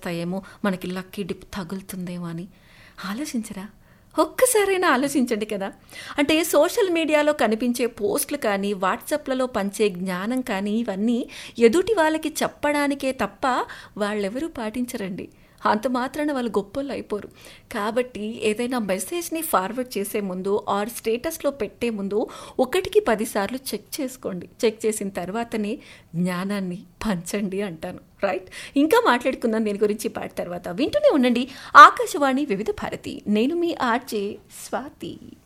వస్తాయేమో మనకి lucky dip తగులుతుందేమో అని ఆలోచించరా ఒక్కసారైనా ఆలోచించండి కదా అంటే సోషల్ మీడియాలో కనిపించే పోస్టులు కానీ వాట్సాప్లలో పంచే జ్ఞానం కానీ ఇవన్నీ ఎదుటి వాళ్ళకి చెప్పడానికే తప్ప వాళ్ళెవరూ పాటించరండి అంత మాత్రాన వాళ్ళు గొప్పలు అయిపోరు కాబట్టి ఏదైనా మెసేజ్ని ఫార్వర్డ్ చేసే ముందు ఆర్ స్టేటస్లో పెట్టే ముందు ఒకటికి పదిసార్లు చెక్ చేసుకోండి చెక్ చేసిన తర్వాతనే జ్ఞానాన్ని పంచండి అంటాను రైట్ ఇంకా మాట్లాడుకుందాం దీని గురించి పాట తర్వాత వింటూనే ఉండండి ఆకాశవాణి వివిధ భారతి నేను మీ ఆర్జే స్వాతి